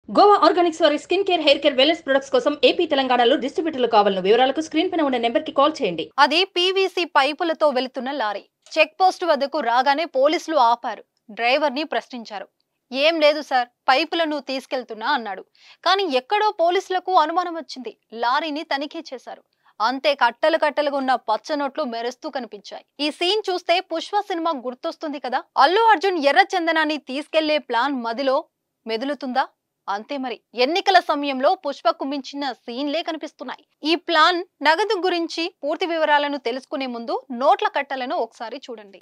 Goa organics వారి skin care hair care wellness products కోసం AP తెలంగాణలో డిస్ట్రిబ్యూటర్లు కావాలను వివరాలకు స్క్రీన్ పైన ఉన్న నెంబర్ కి కాల్ చేయండి అది పీవీసీ పైపులతో వెళుతున్న లారీ చెక్ పోస్ట్ వద్దకు రాగానే పోలీసులు ఆపారు డ్రైవర్ ని ప్రశ్నించారు ఏం లేదు సార్ పైపులను తీసుకెళ్తున్నా అన్నాడు కానీ ఎక్కడో పోలీసులకు అనుమానం వచ్చింది లారీని తనిఖీ చేశారు అంతే కట్టలు కట్టలుగా ఉన్న పచ్చ నోట్లు మెరుస్తూ కనిపించాయి ఈ సీన్ చూస్తే పుష్ప సినిమా గుర్తొస్తుంది కదా అల్లు అర్జున్ ఎర్ర చందనాన్ని తీసుకెళ్లే ప్లాన్ మదిలో మెదులుతుందా అంతే మరి ఎన్నికల సమయంలో పుష్పకు మించిన సీన్లే కనిపిస్తున్నాయి ఈ ప్లాన్ నగదు గురించి పూర్తి వివరాలను తెలుసుకునే ముందు నోట్ల కట్టలను ఒకసారి చూడండి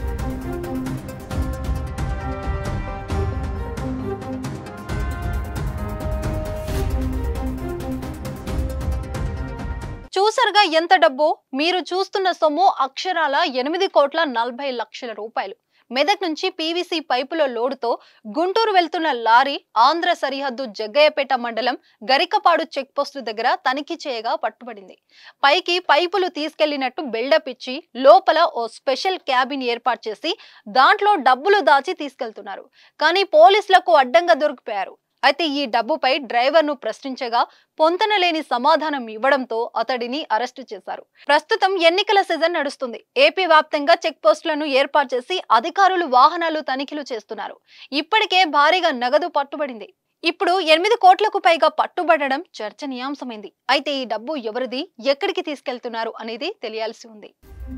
చూసారుగా ఎంత డబ్బో మీరు చూస్తున్న సొమ్ము అక్షరాల ఎనిమిది కోట్ల నలభై లక్షల రూపాయలు మెదక్ నుంచి పీవీసీ పైపుల లోడుతో గుంటూరు వెళ్తున్న లారీ ఆంధ్ర సరిహద్దు జగ్గయ్యపేట మండలం గరికపాడు చెక్ పోస్టు దగ్గర తనిఖీ చేయగా పట్టుబడింది పైకి పైపులు తీసుకెళ్లినట్టు బిల్డప్ ఇచ్చి లోపల ఓ స్పెషల్ క్యాబిన్ ఏర్పాటు చేసి దాంట్లో డబ్బులు దాచి తీసుకెళ్తున్నారు కానీ పోలీసులకు అడ్డంగా దొరికిపోయారు అయితే ఈ డబ్బుపై డ్రైవర్ను ప్రశ్నించగా పొంతనలేని సమాధానం ఇవ్వడంతో అతడిని అరెస్టు చేశారు ప్రస్తుతం ఎన్నికల సీజన్ నడుస్తుంది ఏపీ వ్యాప్తంగా చెక్ పోస్టులను ఏర్పాటు చేసి అధికారులు వాహనాలు తనిఖీలు చేస్తున్నారు ఇప్పటికే భారీగా నగదు పట్టుబడింది ఇప్పుడు ఎనిమిది కోట్లకు పైగా పట్టుబడడం చర్చనీయాంశమైంది అయితే ఈ డబ్బు ఎవరిది ఎక్కడికి తీసుకెళ్తున్నారు అనేది తెలియాల్సి ఉంది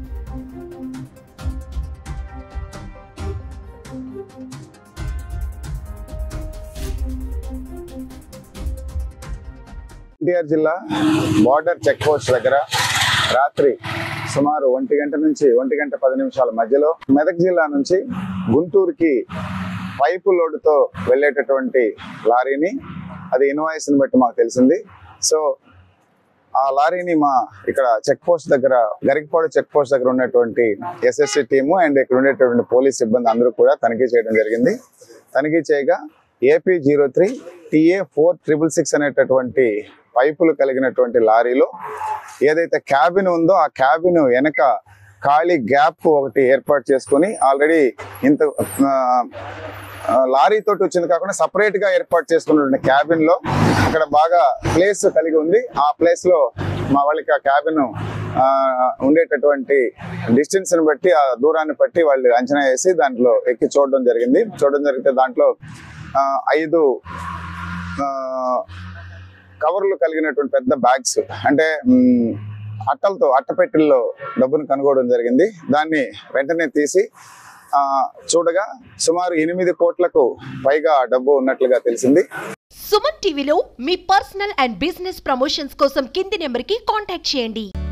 ఎన్టీఆర్ జిల్లా బార్డర్ చెక్ పోస్ట్ దగ్గర రాత్రి సుమారు ఒంటి గంట నుంచి ఒంటి గంట పది నిమిషాల మధ్యలో మెదక్ జిల్లా నుంచి గుంటూరుకి పైపు లోడుతో వెళ్ళేటటువంటి లారీని అది ఇన్వాయిస్ ని బట్టి మాకు తెలిసింది సో ఆ లారీని మా ఇక్కడ చెక్ పోస్ట్ దగ్గర గరికపాడు చెక్ పోస్ట్ దగ్గర ఉన్నటువంటి ఎస్ఎస్సి టీము అండ్ ఇక్కడ ఉండేటటువంటి పోలీస్ సిబ్బంది అందరూ కూడా తనిఖీ చేయడం జరిగింది తనిఖీ చేయగా AP zero three TA four triple six అనేటటువంటి పైపులు కలిగినటువంటి లారీలో ఏదైతే క్యాబిన్ ఉందో ఆ క్యాబిన్ వెనక ఖాళీ గ్యాప్ ఒకటి ఏర్పాటు చేసుకొని ఆల్రెడీ ఇంత ఆ, ఆ, లారీ తోటి వచ్చింది కాకుండా సపరేట్ గా ఏర్పాటు చేసుకున్నటువంటి క్యాబిన్ లో అక్కడ బాగా ప్లేస్ కలిగి ఉంది ఆ ప్లేస్ లో మా వాళ్ళకి ఆ క్యాబిన్ ఉండేటటువంటి డిస్టెన్స్ ని బట్టి ఆ దూరాన్ని బట్టి వాళ్ళు అంచనా వేసి దాంట్లో ఎక్కి చూడడం జరిగింది చూడడం జరిగితే దాంట్లో ఆ, ఐదు ఆ, కవర్లు కలిగినటువంటి పెద్ద బ్యాగ్స్ అంటే మ్, అట్టలతో అట్టపెట్టెల్లో డబ్బును కనుగోవడం జరిగింది దాన్ని వెంటనే తీసి ఆ, చూడగా సుమారు ఎనిమిది కోట్లకు పైగా డబ్బు ఉన్నట్లుగా తెలిసింది సుమన్ టీవీలో మీ పర్సనల్ అండ్ బిజినెస్ ప్రమోషన్స్ కోసం కింది నెంబర్కి కాంటాక్ట్ చేయండి